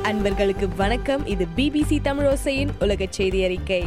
அன்பர்களுக்கு வணக்கம் இது பிபிசி தமிழோசையின் உலக செய்தி அறிக்கை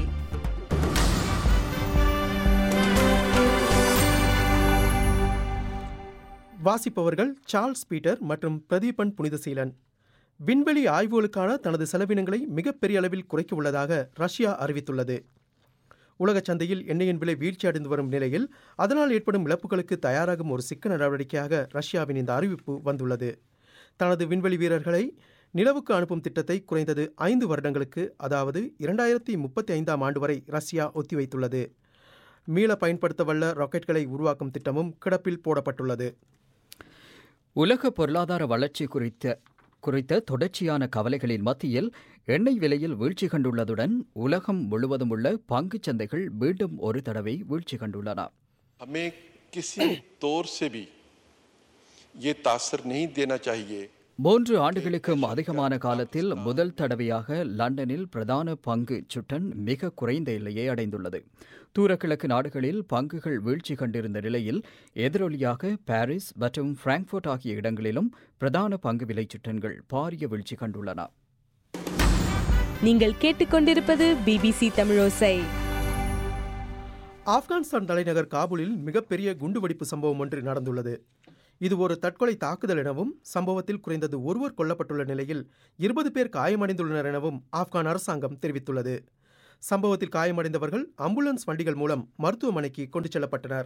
வாசிப்பவர்கள் சார்ல்ஸ் பீட்டர் மற்றும் பிரதீபன் புனிதசீலன் விண்வெளி ஆய்வுகளுக்கான தனது செலவினங்களை மிகப்பெரிய அளவில் குறைக்க உள்ளதாக ரஷ்யா அறிவித்துள்ளது உலக சந்தையில் எண்ணெயின் விலை வீழ்ச்சியடைந்து வரும் நிலையில் அதனால் ஏற்படும் இழப்புகளுக்கு தயாராகும் ஒரு சிக்க நடவடிக்கையாக ரஷ்யாவின் இந்த அறிவிப்பு வந்துள்ளது தனது விண்வெளி வீரர்களை நிலவுக்கு அனுப்பும் திட்டத்தை குறைந்தது ஐந்து வருடங்களுக்கு அதாவது இரண்டாயிரத்தி முப்பத்தி ஐந்தாம் ஆண்டு வரை ரஷ்யா ஒத்திவைத்துள்ளது மீள பயன்படுத்தவல்ல ராக்கெட்களை உருவாக்கும் திட்டமும் கிடப்பில் போடப்பட்டுள்ளது உலக பொருளாதார வளர்ச்சி குறித்த குறித்த தொடர்ச்சியான கவலைகளின் மத்தியில் எண்ணெய் விலையில் வீழ்ச்சி கண்டுள்ளதுடன் உலகம் முழுவதும் உள்ள பங்குச் சந்தைகள் மீண்டும் ஒரு தடவை வீழ்ச்சி கண்டுள்ளன हमें किसी तौर से भी ये तासर नहीं देना चाहिए மூன்று ஆண்டுகளுக்கும் அதிகமான காலத்தில் முதல் தடவையாக லண்டனில் பிரதான பங்கு சுட்டன் மிக குறைந்த எல்லையை அடைந்துள்ளது தூரக்கிழக்கு நாடுகளில் பங்குகள் வீழ்ச்சி கண்டிருந்த நிலையில் எதிரொலியாக பாரிஸ் மற்றும் பிராங்க்ஃபர்ட் ஆகிய இடங்களிலும் பிரதான பங்கு விலை சுட்டன்கள் பாரிய வீழ்ச்சி கண்டுள்ளன நீங்கள் கேட்டுக்கொண்டிருப்பது பிபிசி தமிழோசை ஆப்கானிஸ்தான் தலைநகர் காபூலில் மிகப்பெரிய குண்டுவெடிப்பு சம்பவம் ஒன்று நடந்துள்ளது இது ஒரு தற்கொலை தாக்குதல் எனவும் சம்பவத்தில் குறைந்தது ஒருவர் கொல்லப்பட்டுள்ள நிலையில் இருபது பேர் காயமடைந்துள்ளனர் எனவும் ஆப்கான் அரசாங்கம் தெரிவித்துள்ளது சம்பவத்தில் காயமடைந்தவர்கள் அம்புலன்ஸ் வண்டிகள் மூலம் மருத்துவமனைக்கு கொண்டு செல்லப்பட்டனர்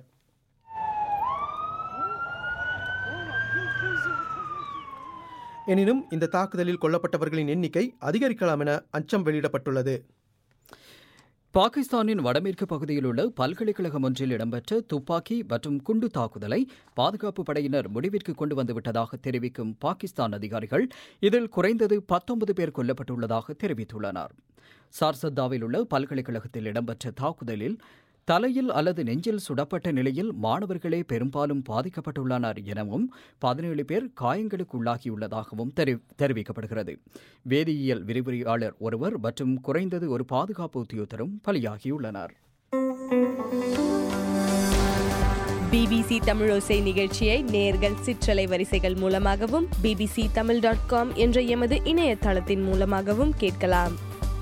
எனினும் இந்த தாக்குதலில் கொல்லப்பட்டவர்களின் எண்ணிக்கை அதிகரிக்கலாம் என அச்சம் வெளியிடப்பட்டுள்ளது பாகிஸ்தானின் வடமேற்கு பகுதியில் உள்ள பல்கலைக்கழகம் ஒன்றில் இடம்பெற்ற துப்பாக்கி மற்றும் குண்டு தாக்குதலை பாதுகாப்பு படையினர் முடிவிற்கு கொண்டு வந்துவிட்டதாக தெரிவிக்கும் பாகிஸ்தான் அதிகாரிகள் இதில் குறைந்தது பத்தொன்பது பேர் கொல்லப்பட்டுள்ளதாக தெரிவித்துள்ளனர் சார்சத்தாவில் உள்ள பல்கலைக்கழகத்தில் இடம்பெற்ற தாக்குதலில் தலையில் அல்லது நெஞ்சில் சுடப்பட்ட நிலையில் மாணவர்களே பெரும்பாலும் பாதிக்கப்பட்டுள்ளனர் எனவும் பதினேழு பேர் காயங்களுக்குள்ளாகியுள்ளதாகவும் தெரி- தெரிவிக்கப்படுகிறது வேதியியல் விரிவுரையாளர் ஒருவர் மற்றும் குறைந்தது ஒரு பாதுகாப்பு உத்தியோகத்தரும் பலியாகியுள்ளனர் பிபிசி தமிழோசை நிகழ்ச்சியை நேர்கள் சிற்றலை வரிசைகள் மூலமாகவும் பிபிசி தமிழ் டாட் காம் என்ற எமது இணையதளத்தின் மூலமாகவும் கேட்கலாம்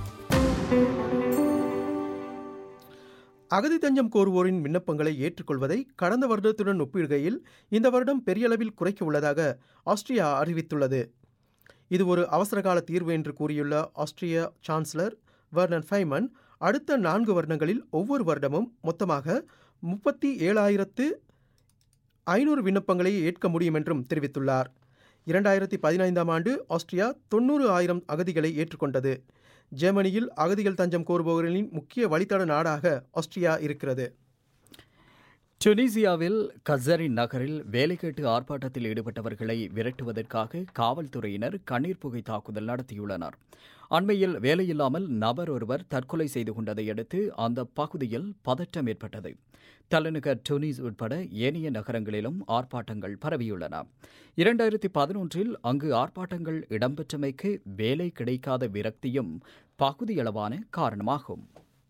அகதி தஞ்சம் கோருவோரின் விண்ணப்பங்களை ஏற்றுக்கொள்வதை கடந்த வருடத்துடன் ஒப்பிடுகையில் இந்த வருடம் பெரிய அளவில் குறைக்க உள்ளதாக ஆஸ்திரியா அறிவித்துள்ளது இது ஒரு அவசரகால தீர்வு என்று கூறியுள்ள ஆஸ்திரிய சான்சலர் வர்னன் ஃபைமன் அடுத்த நான்கு வருடங்களில் ஒவ்வொரு வருடமும் மொத்தமாக முப்பத்தி ஏழாயிரத்து ஐநூறு விண்ணப்பங்களை ஏற்க முடியும் என்றும் தெரிவித்துள்ளார் இரண்டாயிரத்தி பதினைந்தாம் ஆண்டு ஆஸ்திரியா தொண்ணூறு ஆயிரம் அகதிகளை ஏற்றுக்கொண்டது ஜெர்மனியில் அகதிகள் தஞ்சம் கோருபவர்களின் முக்கிய வழித்தட நாடாக ஆஸ்திரியா இருக்கிறது டுனிசியாவில் கசரின் நகரில் வேலை கேட்டு ஆர்ப்பாட்டத்தில் ஈடுபட்டவர்களை விரட்டுவதற்காக காவல்துறையினர் கண்ணீர் புகை தாக்குதல் நடத்தியுள்ளனர் அண்மையில் வேலையில்லாமல் நபர் ஒருவர் தற்கொலை செய்து கொண்டதை அடுத்து அந்த பகுதியில் பதற்றம் ஏற்பட்டது தலைநகர் டுனிஸ் உட்பட ஏனைய நகரங்களிலும் ஆர்ப்பாட்டங்கள் பரவியுள்ளன இரண்டாயிரத்தி பதினொன்றில் அங்கு ஆர்ப்பாட்டங்கள் இடம்பெற்றமைக்கு வேலை கிடைக்காத விரக்தியும் பகுதியளவான காரணமாகும்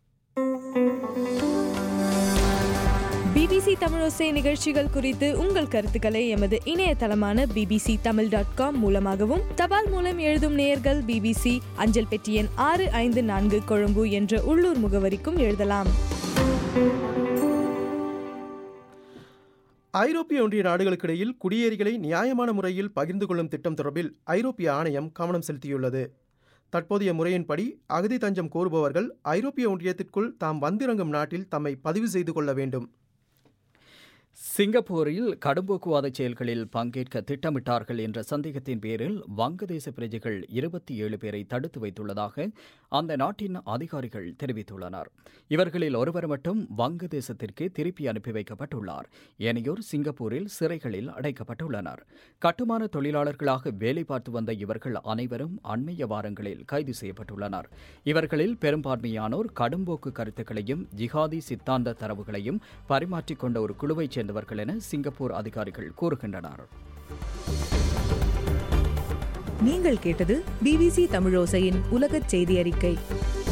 பிபிசி தமிழோசை நிகழ்ச்சிகள் குறித்து உங்கள் கருத்துக்களை எமது இணையதளமான பிபிசி தமிழ் டாட் காம் மூலமாகவும் தபால் மூலம் எழுதும் நேயர்கள் பிபிசி அஞ்சல் பெட்டி எண் ஆறு ஐந்து நான்கு கொழும்பு என்ற உள்ளூர் முகவரிக்கும் எழுதலாம் ஐரோப்பிய ஒன்றிய நாடுகளுக்கிடையில் குடியேறிகளை நியாயமான முறையில் பகிர்ந்து கொள்ளும் திட்டம் தொடர்பில் ஐரோப்பிய ஆணையம் கவனம் செலுத்தியுள்ளது தற்போதைய முறையின்படி அகதி தஞ்சம் கோருபவர்கள் ஐரோப்பிய ஒன்றியத்திற்குள் தாம் வந்திறங்கும் நாட்டில் தம்மை பதிவு செய்து கொள்ள வேண்டும் சிங்கப்பூரில் கடும்போக்குவாத செயல்களில் பங்கேற்க திட்டமிட்டார்கள் என்ற சந்தேகத்தின் பேரில் வங்கதேச பிரஜைகள் இருபத்தி ஏழு பேரை தடுத்து வைத்துள்ளதாக அந்த நாட்டின் அதிகாரிகள் தெரிவித்துள்ளனர் இவர்களில் ஒருவர் மட்டும் வங்கதேசத்திற்கு திருப்பி அனுப்பி வைக்கப்பட்டுள்ளார் ஏனையோர் சிங்கப்பூரில் சிறைகளில் அடைக்கப்பட்டுள்ளனர் கட்டுமான தொழிலாளர்களாக வேலை பார்த்து வந்த இவர்கள் அனைவரும் அண்மைய வாரங்களில் கைது செய்யப்பட்டுள்ளனர் இவர்களில் பெரும்பான்மையானோர் கடும்போக்கு கருத்துக்களையும் ஜிஹாதி சித்தாந்த தரவுகளையும் பரிமாற்றிக் கொண்ட ஒரு குழுவைச் சேர்ந்தவர்கள் என சிங்கப்பூர் அதிகாரிகள் கூறுகின்றனர் நீங்கள் கேட்டது பிபிசி தமிழோசையின் உலகச் செய்தி அறிக்கை